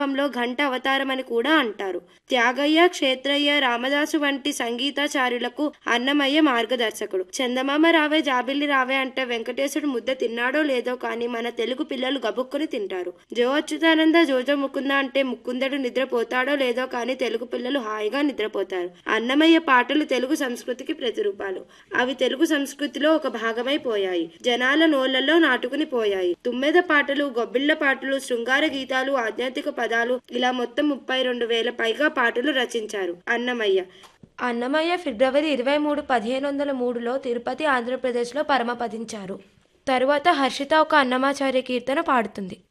లో ఘంట అవతారం అని కూడా అంటారు త్యాగయ్య క్షేత్రయ్య రామదాసు వంటి సంగీతాచార్యులకు అన్నమయ్య మార్గదర్శకుడు చందమామ రావే జాబిల్లి రావే అంటే వెంకటేశుడు ముద్ద తిన్నాడో లేదో కానీ మన తెలుగు పిల్లలు గబుక్కుని తింటారు జో అచ్యుతానంద జోజో ముకుంద అంటే ముకుందడు నిద్రపోతాడో లేదో కానీ తెలుగు పిల్లలు హాయిగా నిద్రపోతారు అన్నమయ్య పాటలు తెలుగు సంస్కృతికి ప్రతిరూపాలు అవి తెలుగు సంస్కృతిలో ఒక భాగమైపోయాయి జనాల నోళ్లలో నాటుకుని పోయాయి తుమ్మెద పాటలు గొబ్బిళ్ల పాటలు శృంగార గీతాలు ఆధ్యాత్మిక పదాలు ఇలా మొత్తం ముప్పై రెండు వేల పైగా పాటలు రచించారు అన్నమయ్య అన్నమయ్య ఫిబ్రవరి ఇరవై మూడు పదిహేను వందల మూడులో తిరుపతి ఆంధ్రప్రదేశ్లో పరమపదించారు తరువాత హర్షిత ఒక అన్నమాచార్య కీర్తన పాడుతుంది